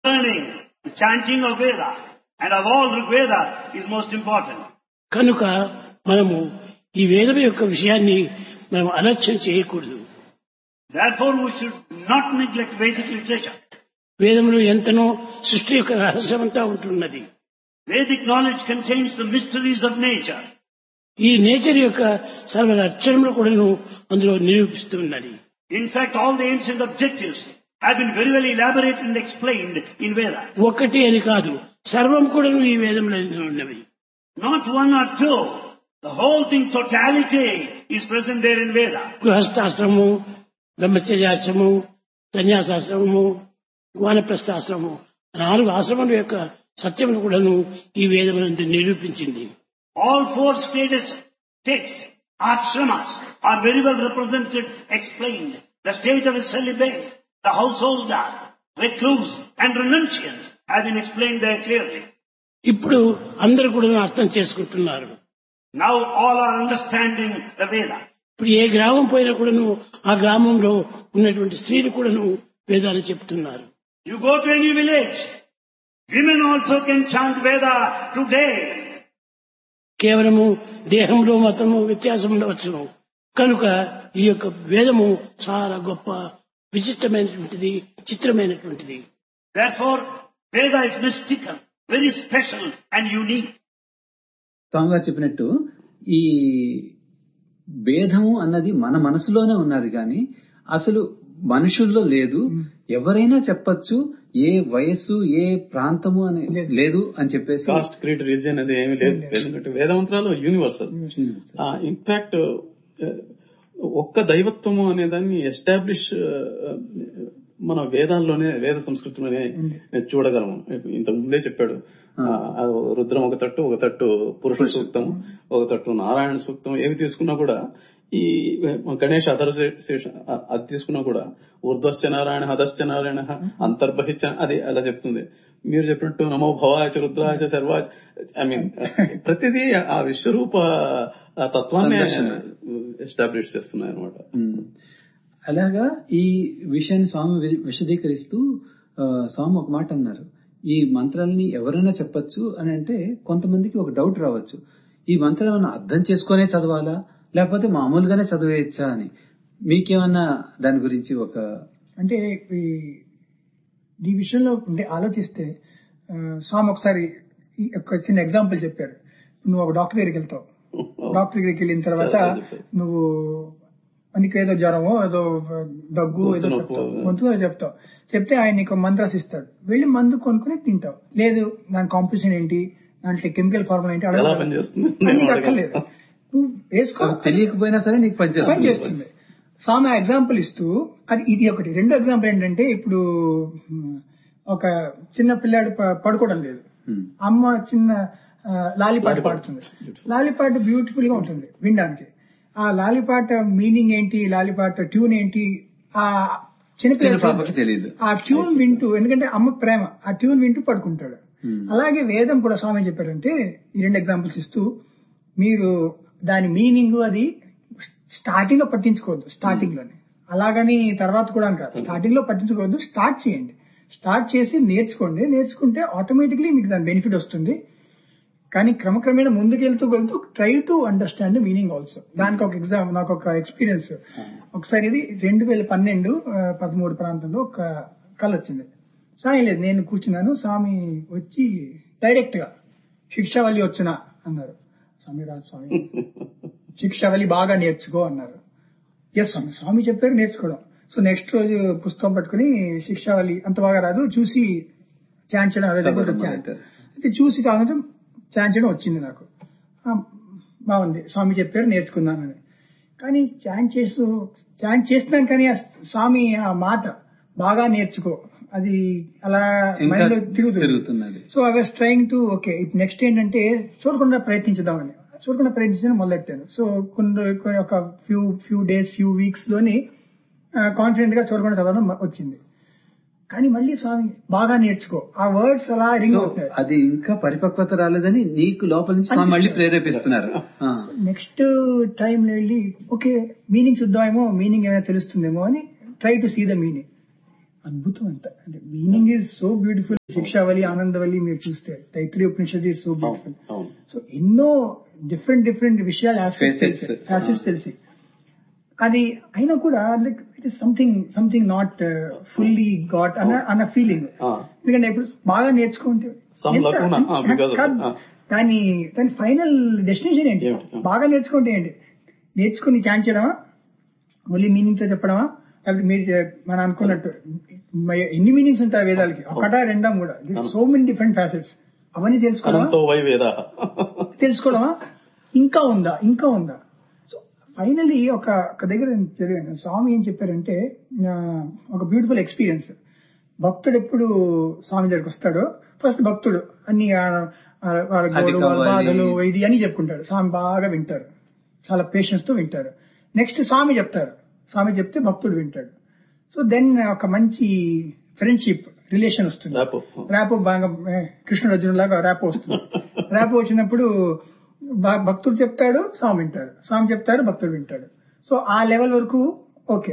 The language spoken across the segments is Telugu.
learning, the chanting of Veda, and of all Rig Veda is most important. కనుక మనము ఈ వేదం యొక్క విషయాన్ని మనం అలక్ష్యం చేయకూడదు Therefore, we should not neglect Vedic literature. వేదంలో ఎంతనో సృష్టి యొక్క రహస్యమంతా ఉంటున్నది Vedic knowledge contains the mysteries of nature. ఈ నేచర్ యొక్క సర్వ లక్షణములు కూడాను అందులో నిరూపిస్తున్నది In fact, all the ancient objectives have been very well elaborated and explained in Veda. ఒకటి అని కాదు సర్వం కూడాను ఈ వేదంలో ఉన్నవి Not one or two. The whole thing, totality, is present there in Veda. గృహస్థాశ్రమము బ్రహ్మచర్యాశ్రమము సన్యాసాశ్రమము వానప్రస్థాశ్రమము నాలుగు ఆశ్రమం యొక్క సత్యమును కూడాను ఈ వేదములందు నిరూపించింది All four stages, states, ashramas, are very well represented, explained. The state of a celibate, the householder, recluse, and renunciant have been explained there clearly. ఇప్పుడు అందరూ కూడా అర్థం చేసుకుంటున్నారు Now all are understanding the Veda. ఇప్పుడు ఏ గ్రామం పోయినా కూడాను ఆ గ్రామంలో ఉన్నటువంటి స్త్రీలు కూడాను వేదాలు చెప్తున్నారు You go to any village, women also can chant Veda today. కేవలము దేహంలో మతము వ్యత్యాసం ఉండవచ్చును కనుక ఈ యొక్క వేదము చాలా గొప్ప విచిత్రమైనటువంటిది చిత్రమైనటువంటిది Therefore, Veda is mystical, very special and unique. స్వామిగారు చెప్పినట్టు ఈ భేదము అన్నది మన మనసులోనే ఉన్నది కానీ అసలు మనుషుల్లో లేదు ఎవరైనా చెప్పొచ్చు ఏ వయస్సు ఏ ప్రాంతము అని లేదు అని చెప్పేసి కాస్ట్ క్రీడ్ రిలీజన్ అనేది ఏమీ లేదు ఎందుకంటే వేదమంత్రాలు యూనివర్సల్ ఇన్ఫాక్ట్ ఒక్క దైవత్వము అనే దాన్ని ఎస్టాబ్లిష్ మన వేదాల్లోనే వేద సంస్కృతిలోనే చూడగలము ఇంత ముందే చెప్పాడు ఆ, అది రుద్రం ఒక తట్టు ఒక తట్టు పురుష సూక్తం ఒక తట్టు నారాయణ సూక్తం ఏవి తీసుకున్నా కూడా ఈ గణేష్ అధర్శేష అది తీసుకున్నా కూడా ఊర్ధ్వశ్చ నారాయణ హదశ్చ నారాయణ అంతర్బహిశ్చ అది అలా చెప్తుంది మీరు చెప్పినట్టు నమో భవాచ రుద్రాచ సర్వాచ ఐ మీన్ ప్రతిదీ ఆ విశ్వరూప ఆ తత్వాన్ని సందర్శన. ఎస్టాబ్లిష్ చేస్తున్నాయి అనమాట ఉమ్. అలాగా ఈ విషయాన్ని స్వామి వి- విశదీకరిస్తూ ఆ, స్వామి ఒక మాట అన్నారు ఈ మంత్రాలని ఎవరైనా చెప్పొచ్చు అని అంటే కొంతమందికి ఒక డౌట్ రావచ్చు ఈ మంత్రం ఏమన్నా అర్థం చేసుకునే చదవాలా లేకపోతే మామూలుగానే చదివేయచ్చా అని మీకేమన్నా దాని గురించి ఒక అంటే ఈ ఈ విషయంలో అంటే ఆలోచిస్తే ఆ, స్వామి ఒకసారి ఈ ఒక చిన్న ఎగ్జాంపుల్ చెప్పారు నువ్వు ఒక డాక్టర్ దగ్గరికి వెళ్తావు డాక్టర్ దగ్గరికి వెళ్ళిన తర్వాత చాలా చెప్పారు. నువ్వు మనకి ఏదో జ్వరమో ఏదో దగ్గు ఏదో గొంతు నొప్పి. చెప్తావు గొంతులో చెప్తావు చెప్తే ఆయన నీకు మందు రాసిస్తాడు వెళ్ళి మందు కొనుక్కుని తింటావు లేదు దాని కాంపిటీషన్ ఏంటి దాంట్లో కెమికల్ ఫార్ములా ఏంటి ఎలా అడగలేదు. పనిచేస్తుంది? అన్నీ అక్కర్లేదు నువ్వు వేసుకో అది తెలియకపోయినా సరే నీకు పని పనిచేస్తుంది చేస్తుంది స్వామి ఆ ఎగ్జాంపుల్ ఇస్తూ అది ఇది ఒకటి రెండో ఎగ్జాంపుల్ ఏంటంటే ఇప్పుడు మ్, ఒక చిన్న పిల్లాడు ప- పడుకోవడం లేదు ఉమ్. అమ్మ చిన్న ఆ, లాలిపాట లాలిపాట. పాడుతుంది లాలిపాట బ్యూటిఫుల్ గా ఉంటుంది వినడానికి ఆ లాలిపాట మీనింగ్ ఏంటి లాలిపాట ట్యూన్ ఏంటి ఆ చిన్న చిన్న పాపకి తెలియదు ఆ ట్యూన్ వింటూ ఎందుకంటే అమ్మ ప్రేమ ఆ ట్యూన్ వింటూ పడుకుంటాడు Hmm. అలాగే వేదం కూడా స్వామి చెప్పారంటే ఈ రెండు ఎగ్జాంపుల్స్ ఇస్తూ మీరు దాని మీనింగ్ అది స్టార్టింగ్ లో పట్టించుకోవద్దు స్టార్టింగ్ లోనే అలాగని తర్వాత కూడా అని కాదు స్టార్టింగ్ లో పట్టించుకోవద్దు స్టార్ట్ చేయండి స్టార్ట్ చేసి నేర్చుకోండి నేర్చుకుంటే ఆటోమేటిక్లీ మీకు దాని బెనిఫిట్ వస్తుంది కానీ క్రమక్రమేణా ముందుకెళ్తూ వెళ్తూ try to understand the meaning also దానికి ఒక ఎగ్జామ్ నాకు ఒక ఎక్స్పీరియన్స్ ఒకసారి ఇది రెండు వేల పన్నెండు ఆ, పదమూడు ప్రాంతంలో ఒక కళ వచ్చింది స్వామి లేదు నేను కూర్చున్నాను స్వామి వచ్చి డైరెక్ట్ గా శిక్షావళి వచ్చునా అన్నారు స్వామి రాజు స్వామి శిక్షావళి బాగా నేర్చుకో అన్నారు ఎస్ స్వామి స్వామి చెప్పారు నేర్చుకోవడం సో నెక్స్ట్ రోజు పుస్తకం పట్టుకుని శిక్షావళి అంత బాగా రాదు చూసి ఛాన్స్ చేయడం అదే దగ్గర చదవడం వచ్చాను మొదలెట్టారు. అయితే చూసి చదవడం ఛాన్స్ చేయడం వచ్చింది నాకు ఆ, బాగుంది స్వామి చెప్పారు నేర్చుకున్నానని కానీ ఛాన్స్ చేస్తూ ఛాన్స్ చేస్తున్నాను కానీ ఆ స్వామి ఆ మాట బాగా నేర్చుకో అది అలా ఇంకా మైండ్ లో తిరుగుతుంది తిరుగుతున్నది so I was trying to okay next ఏంటంటే చూడకుండా ప్రయత్నించుదామని చూడకుండా ప్రయత్నించడం మొదలెట్టాను సో కొన్ని కొన్ని ఒక few few days few weeks లోని కాన్ఫిడెంట్ గా చూడకుండా చదవడం మ- వచ్చింది కానీ మళ్ళీ స్వామి బాగా నేర్చుకో ఆ వర్డ్స్ అలా రింగ్ సో అవుతాయి అది ఇంకా పరిపక్వత రాలేదని నీకు లోపల నుంచి స్వామి మళ్ళీ ప్రేరేపిస్తున్నారు ఆ. నెక్స్ట్ టైం వెళ్ళి ఓకే మీనింగ్ చూద్దామేమో మీనింగ్ ఏమైనా తెలుస్తుందేమో అని try to see the meaning అద్భుతం అంత అంటే మీనింగ్ ఈజ్ సో బ్యూటిఫుల్ శిక్షావళి ఆనందవల్లి మీరు చూస్తే తైత్రి ఉపనిషత్ ఈజ్ సో బ్యూటిఫుల్ అవును సో ఎన్నో డిఫరెంట్ డిఫరెంట్ విషయాలు Facets. ఫ్యాసెట్స్ తెలిసి అది అయినా కూడా like it is something something not fully got అన్న అన్న ఫీలింగ్ ఆ, ఎందుకంటే ఇప్పుడు బాగా నేర్చుకుంటే Some ఎంత- lacuna, ah, because of కాదు. it, ah. దాని దాని ఫైనల్ డెస్టినేషన్ ఏంటి ఏమిటి? Ah. బాగా నేర్చుకుంటే ఏంటి నేర్చుకుని ఛాన్స్ చేయడమా ఓన్లీ మీనింగ్స్ చెప్పడమా లేకపోతే మీరు చే- మనం అనుకున్నట్టు మ- ఎన్ని మీనింగ్స్ ఉంటాయి వేదాలకి ఒకటా రెండా కూడా సో మెనీ డిఫరెంట్ ఫ్యాసెట్స్ అవన్నీ తెలుసుకోవడమా అనంతో వై వేద తెలుసుకోవడమా ఇంకా ఉందా ఇంకా ఉందా సో ఫైనలీ ఒక ఒక దగ్గర నేను చదివాను స్వామి ఏం చెప్పారంటే ఆ, ఒక బ్యూటిఫుల్ ఎక్స్పీరియన్స్ భక్తుడు ఎప్పుడు స్వామి దగ్గరికి వస్తాడో ఫస్ట్ భక్తుడు అన్ని ఆ, ఆ, వాళ్ళ అది గోలు, వాళ్ళ కావాలి. బాధలు ఇది అని చెప్పుకుంటాడు స్వామి బాగా వింటారు చాలా పేషెన్స్ తో వింటారు నెక్స్ట్ స్వామి చెప్తారు స్వామి చెప్తే భక్తుడు వింటాడు సో దెన్ ఒక మంచి ఫ్రెండ్షిప్ రిలేషన్ వస్తుంది Rapport. ర్యాపో బాగా ఏ, కృష్ణుడు అర్జునుడు లాగా ర్యాపో వస్తుంది ర్యాపో వచ్చినప్పుడు భ- భక్తుడు చెప్తాడు స్వామి వింటాడు స్వామి చెప్తారు భక్తుడు వింటాడు సో ఆ లెవెల్ వరకు ఓకే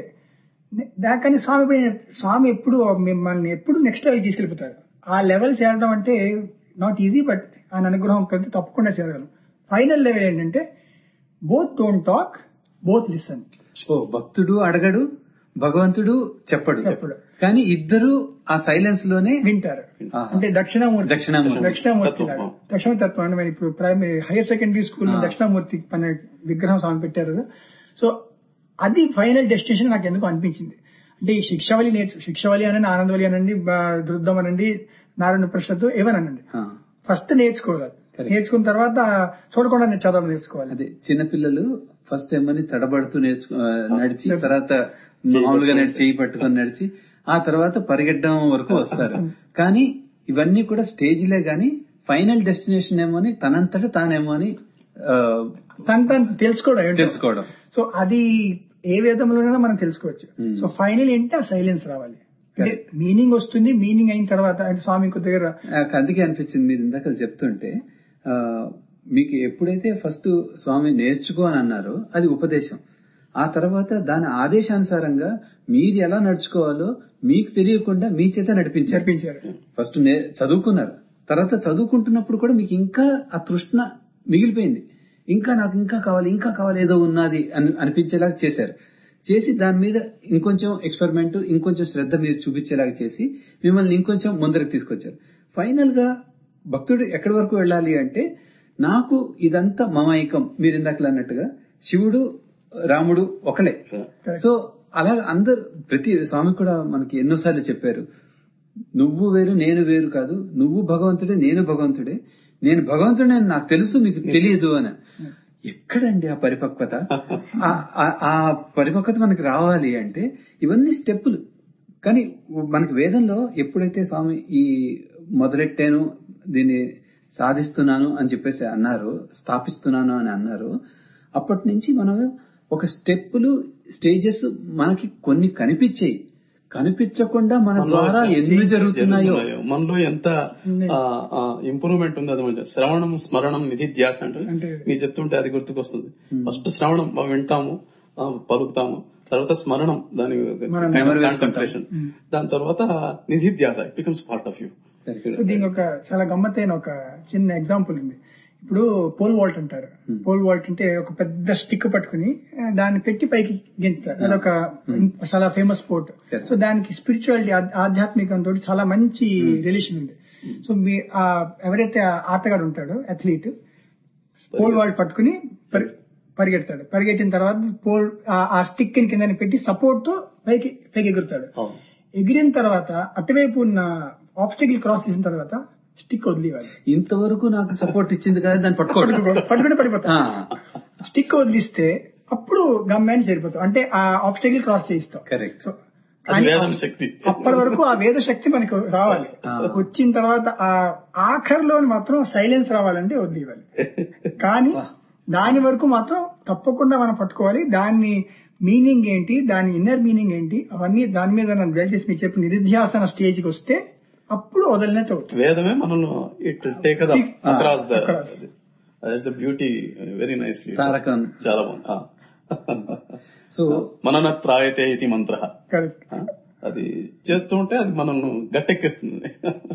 దా- కానీ స్వామి ఎప్పుడు ఏం చెప్- స్వామి ఎప్పుడు మిమ్మల్ని ఎప్పుడు నెక్స్ట్ లెవెల్ తీసుకెళ్ళిపోతారు ఆ లెవెల్ చేరడం అంటే నాట్ ఈజీ బట్ ఆయన అనుగ్రహం కలిసి తప్పకుండా చేరగలం ఫైనల్ లెవెల్ ఏంటంటే both don't talk both listen ఓ భక్తుడు అడగడు భగవంతుడు చెప్పడు చెప్పడు. కానీ ఇద్దరు ఆ సైలెన్స్ లోనే వింటారు ఆహా. అంటే దక్షిణామూర్తి దక్షిణామూర్తి. దక్షిణామూర్తి తత్వం. లాగా. దక్షిణతత్వం అంటే మరి ఇప్పుడు ప్రైమరీ హైయర్ సెకండరీ స్కూల్ ఆ. దక్షిణామూర్తి మన విగ్రహం స్వామి పెట్టారు కదా. సో అది ఫైనల్ డెస్టినేషన్ నాకు ఎందుకు అనిపించింది అంటే ఈ శిక్షవలి నేర్చు శిక్షవలి అనండి ఆనందవలి అనండి బా- ధృద్ధం అనండి నారాయణ ప్రసాద్ ఏమనండి ఆ, ఫస్ట్ నేర్చుకోవాలి Correct. నేర్చుకున్న తర్వాత చూడకుండా నేను చదవడం నేర్చుకోవాలి అదే చిన్నపిల్లలు ఫస్ట్ ఏమని తడబడుతూ నేర్చు ఆ, నడిచి తర్వాత మామూలుగా నడిచి చేయి పట్టుకొని నడిచి ఆ తర్వాత పరిగెట్టడం వరకు వస్తారు కానీ ఇవన్నీ కూడా స్టేజ్లే గాని ఫైనల్ డెస్టినేషన్ ఏమో అని తనంతట తానేమో అని ఆ, తను తను తెలుసుకోవడం ఏంటో. తెలుసుకోవడం సో అది ఏ వేదంలోనైనా మనం తెలుసుకోవచ్చు Hmm. సో ఫైనల్ ఏంటి ఆ సైలెన్స్ రావాలి అంటే మీనింగ్ వస్తుంది మీనింగ్ అయిన తర్వాత అంటే స్వామి ఇంకో దగ్గర నాకు అందుకే అనిపించింది మీరు ఇందాక చెప్తుంటే ఆ, మీకు ఎప్పుడైతే ఫస్ట్ స్వామి నేర్చుకో అని అన్నారో అది ఉపదేశం ఆ తర్వాత దాని ఆదేశానుసారంగా మీరు ఎలా నడుచుకోవాలో మీకు తెలియకుండా మీ చేత నడిపించారు జరిపించారు ఫస్ట్ నే చదువుకున్నారు తర్వాత చదువుకుంటున్నప్పుడు కూడా మీకు ఇంకా ఆ తృష్ణ మిగిలిపోయింది ఇంకా నాకు ఇంకా కావాలి ఇంకా కావాలి ఏదో ఉన్నది అని అనిపించేలాగా చేశారు చేసి దాని మీద ఇంకొంచెం ఎక్స్పెరిమెంట్ ఇంకొంచెం శ్రద్ధ మీరు చూపించేలాగా చేసి మిమ్మల్ని ఇంకొంచెం ముందరికి తీసుకొచ్చారు ఫైనల్ గా భక్తుడు ఎక్కడి వరకు వెళ్ళాలి అంటే నాకు ఇదంతా మమైకం మీరు ఇందాకలు అన్నట్టుగా శివుడు రాముడు ఒకలే సో అలా అందరు ప్రతి స్వామి కూడా మనకి ఎన్నోసార్లు చెప్పారు నువ్వు వేరు నేను వేరు కాదు నువ్వు భగవంతుడే నేను భగవంతుడే నేను భగవంతుడే అని నాకు తెలుసు మీకు తెలియదు అని ఎక్కడండి ఆ పరిపక్వత ఆ- ఆ- ఆ పరిపక్వత మనకి రావాలి అంటే ఇవన్నీ స్టెప్పులు కానీ మనకి వేదంలో ఎప్పుడైతే స్వామి ఈ మొదలెట్టాను దీన్ని సాధిస్తున్నాను అని చెప్పేసి అన్నారు స్థాపిస్తున్నాను అని అన్నారు అప్పటి నుంచి మనం ఒక స్టెప్పులు స్టేజెస్ మనకి కొన్ని కనిపించాయి కనిపించకుండా మన మనలో ద్వారా ఎన్ని జరుగుతున్నాయో మనలో ఎంత ఇంప్రూవ్మెంట్ ఉంది అది మంచి శ్రవణం స్మరణం నిధి ధ్యాస అంటే అంటే మీరు చెప్తుంటే అది గుర్తుకొస్తుంది ఫస్ట్ శ్రవణం మనం వింటాము ఆ, పలుకుతాము తర్వాత స్మరణం దాని మనం memory వేసుకుంటాం. కాన్సన్ట్రేషన్ దాని తర్వాత నిధి ధ్యాస it becomes part of you so దీనికి ఒక చాలా గమ్మత్తైన ఒక చిన్న ఎగ్జాంపుల్ ఉంది ఇప్పుడు పోల్ వాల్ట్ అంటారు పోల్ వాల్ట్ అంటే ఒక పెద్ద స్టిక్ పట్టుకుని ఆ, దాన్ని పెట్టి పైకి గెంతారు అదొక చాలా ఫేమస్ స్పోర్ట్ Correct. సో దానికి స్పిరిచువాలిటీ ఆధ్యాత్మికంతో చాలా మంచి రిలేషన్ ఉంది సో మీ ఆ ఎవరైతే ఆ ఆటగాడు ఉంటాడో అథ్లీట్ పోల్ వాల్ట్ పట్టుకుని పరి- పరిగెడతాడు పరిగెట్టిన తర్వాత పోల్ ఆ- ఆ స్టిక్ కింద పెట్టి సపోర్ట్ తో పైకి పైకి ఎగురుతాడు ఎగిరిన తర్వాత అటువైపు ఉన్న ఆబ్స్టికల్ క్రాస్ చేసిన తర్వాత స్టిక్ వదిలేవాలి ఇంతవరకు నాకు సపోర్ట్ ఇచ్చింది కదా దాన్ని పట్టుకోవడం పట్టుకుంటే పడిపోతా ఆ, స్టిక్ వదిలిస్తే అప్పుడు గమ్యాన్ని చేరిపోతాం అంటే ఆ ఆబ్స్టికల్ క్రాస్ చేయిస్తాం కరెక్ట్ సో అది కానీ వేదం శక్తి అప్పటి వరకు ఆ వేద శక్తి మనకు రావాలి ఆ. వచ్చిన తర్వాత ఆ ఆఖరిలో మాత్రం సైలెన్స్ రావాలంటే వదిలేయాలి కానీ దాని వరకు మాత్రం తప్పకుండా మనం పట్టుకోవాలి దాన్ని మీనింగ్ ఏంటి దాని ఇన్నర్ మీనింగ్ ఏంటి అవన్నీ దాని మీద నన్ను వెల్ చేసి మీరు చెప్పిన నిరుధ్యాసన స్టేజ్ కి వస్తే అప్పుడు వదిలినట్టు అవుతుంది వేదమే మనల్ని it take across the Across. The beauty very nicely తారకం చాలా బాగుంది సో మనన త్రాయతే ఇది మంత్ర కరెక్ట్ అది చేస్తూ ఉంటే అది మనల్ని గట్టెక్కిస్తుంది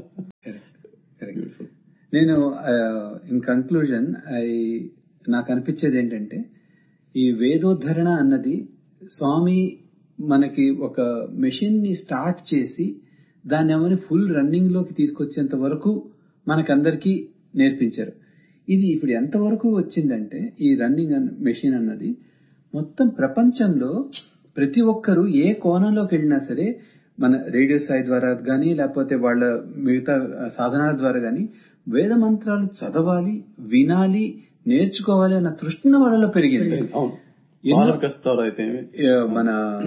Correct. నేను ఇన్ కన్క్లూజన్ ఐ నాకు అనిపించేది ఏంటంటే ఈ వేదోద్ధరణ అన్నది స్వామి మనకి ఒక మెషిన్ ని స్టార్ట్ చేసి దాన్ని ఏమని ఫుల్ రన్నింగ్ లోకి తీసుకొచ్చేంత వరకు మనకందరికీ నేర్పించారు ఇది ఇప్పుడు ఎంతవరకు వచ్చిందంటే ఈ రన్నింగ్ మెషిన్ అన్నది మొత్తం ప్రపంచంలో ప్రతి ఒక్కరూ ఏ కోణంలోకి వెళ్ళినా సరే మన రేడియో స్థాయి ద్వారా కానీ లేకపోతే వాళ్ళ మిగతా సాధనాల ద్వారా కానీ వేద మంత్రాలు చదవాలి వినాలి నేర్చుకోవాలి అన్న తృష్ణ వాళ్ళలో పెరిగింది అవును ఎన్నో- బాలకస్తారు అయితే ఏమి? ఆ, మన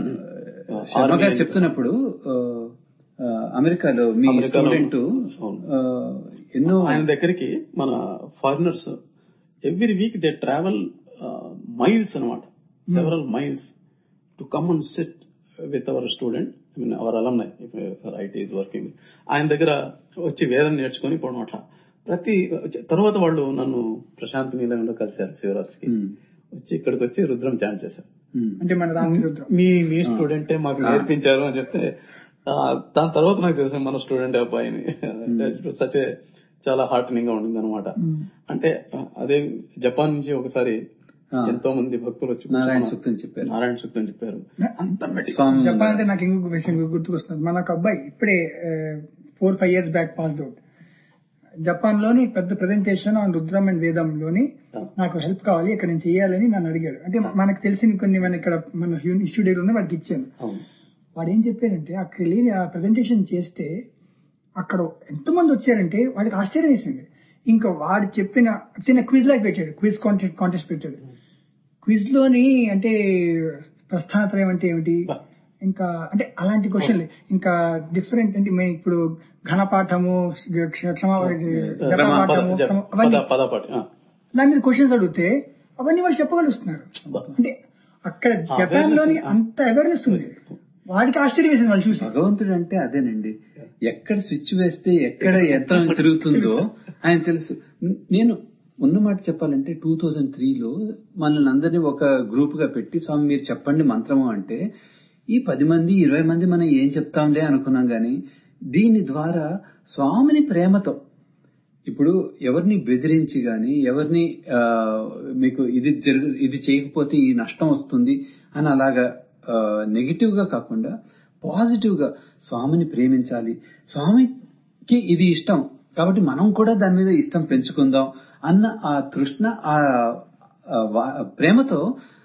శర్మ గారు చెప్తున్నప్పుడు ఆ, ఆ, అమెరికాలో మీ అమెరికాలో- స్టూడెంట్ అవును. ఎన్నో ఆయన దగ్గరికి మన foreigners every week they travel miles అనమాట several miles to come and sit with our student I mean our alumni it is working ఆయన దగ్గర వచ్చి వేదం నేర్చుకొని పోవడం అట్లా ప్రతి తర్వాత వాళ్ళు నన్ను ప్రశాంత్ నీలంలో కలిశారు శివరాత్రికి ఉమ్, వచ్చి ఇక్కడికి వచ్చి రుద్రం ఛాన్ చేశారు ఉమ్, అంటే మన రాత్రి రుద్రం మీ మీ స్టూడెంటే మాకు నేర్పించారు అని చెప్తే ఆ, దాని తర్వాత నాకు తెలిసిన మన స్టూడెంట్ అబ్బాయిని సచే చాలా హార్టనింగ్ గా ఉండింది అనమాట అంటే ఆ, అదే జపాన్ నుంచి ఒకసారి ఆ. ఎంతో మంది భక్తులు వచ్చి నారాయణ కూర్చున్నారు. సూక్తం చెప్పారు నారాయణ సూక్తం చెప్పారు అంత మెడి- స్వామి చెప్పాలంటే అంటే నాకు ఇంకొక విషయం గుర్తుకొస్తుంది మన ఒక అబ్బాయి ఇప్పుడే four five years back pass out Japan లోని పెద్ద ప్రెజెంటేషన్ ఆన్ రుద్రం అండ్ వేదం లోని నాకు హెల్ప్ కావాలి ఇక్కడ నేను చేయాలని నన్ను అడిగాడు అంటే మనకు తెలిసిన కొన్ని మన ఇక్కడ మన ఇన్స్టిట్యూట్ ఉంది వాడికి ఇచ్చాను అవును వాడు ఏం చెప్పాడంటే అక్కడ వెళ్ళి ఆ ప్రెజెంటేషన్ చేస్తే అక్కడ ఎంతో మంది వచ్చారంటే వాడికి ఆశ్చర్యం వేసింది ఇంకా వాడు చెప్పిన చిన్న క్విజ్ లాగా పెట్టాడు క్విజ్ కాంటెస్ట్ కాంటెస్ట్ పెట్టాడు క్విజ్ లోని అంటే ప్రస్థానత్రయం అంటే ఏమిటి ఇంకా అంటే అలాంటి క్వశ్చన్లు ఇంకా డిఫరెంట్ అంటే మేము ఇప్పుడు ఘనపాఠము క్ష- క్షమా జపపాఠము పద- క్షమ- పద అవన్నీ పదపాటి ఆ. దాని మీద క్వశ్చన్స్ అడిగితే అవన్నీ వాళ్ళు చెప్పగలుగుతున్నారు అంటే అక్కడ జపాన్ లోని అంత అవేర్నెస్ ఉంది వాడికి ఆశ్చర్యం వేసింది వాళ్ళు చూసి భగవంతుడు అంటే అదేనండి ఎక్కడ స్విచ్ వేస్తే ఎక్కడ యంత్రం తిరుగుతుందో ఆయన తెలుసు నేను ఉన్న మాట చెప్పాలంటే టూ థౌజండ్ త్రీలో మనల్ని అందరినీ ఒక గ్రూప్ గా పెట్టి స్వామి మీరు చెప్పండి మంత్రము అంటే ఈ పది మంది ఇరవై మంది మనం ఏం చెప్తాంలే అనుకున్నాం గాని దీని ద్వారా స్వామిని ప్రేమతో ఇప్పుడు ఎవరిని బెదిరించి గాని ఎవరిని ఆ, మీకు ఇది జరుగు ఇది చేయకపోతే ఈ నష్టం వస్తుంది అని అలాగా నెగిటివ్ గా కాకుండా పాజిటివ్ గా స్వామిని ప్రేమించాలి స్వామికి ఇది ఇష్టం కాబట్టి మనం కూడా దాని మీద ఇష్టం పెంచుకుందాం అన్న ఆ తృష్ణ ఆ ఆ వా- ప్రేమతో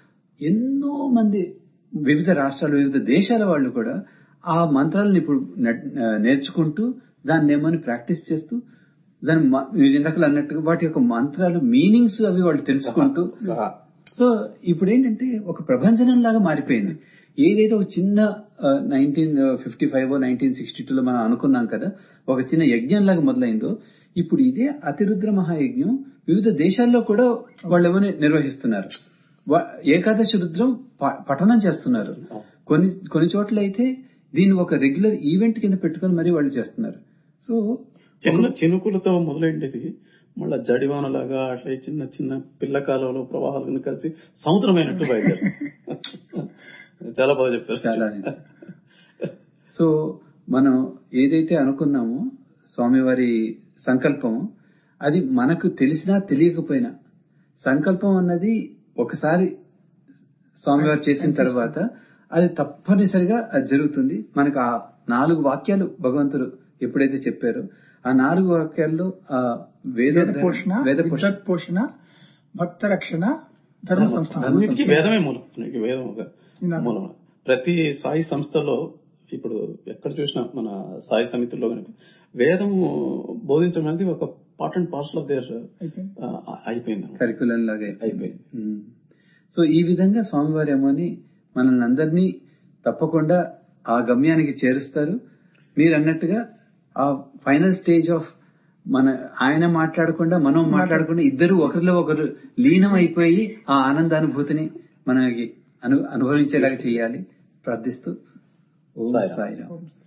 ఎన్నో మంది వివిధ రాష్ట్రాలు వివిధ దేశాల వాళ్ళు కూడా ఆ మంత్రాలను ఇప్పుడు నెట్- నేర్చుకుంటూ దాన్ని ఏమని ప్రాక్టీస్ చేస్తూ దాని మ- మీరు ఇందాకలు అన్నట్టుగా వాటి యొక్క మంత్రాలు మీనింగ్స్ అవి వాళ్ళు తెలుసుకుంటూ సహా సో ఇప్పుడు ఏంటంటే ఒక ప్రభంజనం లాగా మారిపోయింది ఏదైతే ఒక చిన్న nineteen fifty five nineteen sixty టూలో మనం అనుకున్నాం కదా ఒక చిన్న యజ్ఞం లాగా మొదలైందో ఇప్పుడు ఇదే అతిరుద్ర మహాయజ్ఞం వివిధ దేశాల్లో కూడా వాళ్ళు ఏమని నిర్వహిస్తున్నారు వా- ఏకాదశి రుద్రం ప- పఠనం చేస్తున్నారు కొన్ని కొన్ని చోట్ల అయితే దీన్ని ఒక రెగ్యులర్ ఈవెంట్ కింద పెట్టుకొని మరీ వాళ్ళు చేస్తున్నారు సో చిన్న చినుకులతో మొదలైండేది మళ్ళా జడివానలాగా అట్లా ఈ చిన్న చిన్న పిల్ల కాలంలో ప్రవాహాలను కలిసి సముద్రమైనట్టు బయలుదేరు చాలా బాగా చెప్పారు చాలా సో మనం ఏదైతే అనుకున్నామో స్వామివారి సంకల్పము అది మనకు తెలిసినా తెలియకపోయినా సంకల్పం అన్నది ఒకసారి స్వామివారు చేసిన తర్వాత అది తప్పనిసరిగా అది జరుగుతుంది మనకు ఆ నాలుగు వాక్యాలు భగవంతుడు ఎప్పుడైతే చెప్పారో ఆ నాలుగు వాక్యాల్లో ఆ వేద వేద పోషణ వేద పోషణ విద్వత్ పోషణ భక్త రక్షణ ధర్మ సంస్థానం అన్నిటికీ వేదమే మూలం అన్నిటికీ వేదం ఒక నినాదం. మూలం ప్రతి సాయి సంస్థలో ఇప్పుడు ఎక్కడ చూసినా మన సాయి సమితిలో కనుక వేదము బోధించడం అనేది ఒక part and parcel of there అయిపోయింది. అయిపోయింది కరికులం లాగా అయిపోయింది ఉమ్. సో ఈ విధంగా స్వామివారి ఏమోని మనల్ని అందరినీ తప్పకుండా ఆ గమ్యానికి చేరుస్తారు మీరు అన్నట్టుగా ఆ ఫైనల్ స్టేజ్ ఆఫ్ మన ఆయన మాట్లాడకుండా మనం మాట్లాడకుండా ఇద్దరు ఒకరిలో ఒకరు లీనం అయిపోయి ఆ ఆనందానుభూతిని మనకి అను అనుభవించేలాగా చేయాలి ప్రార్థిస్తూ ఓం సాయిరాం. సాయిరాం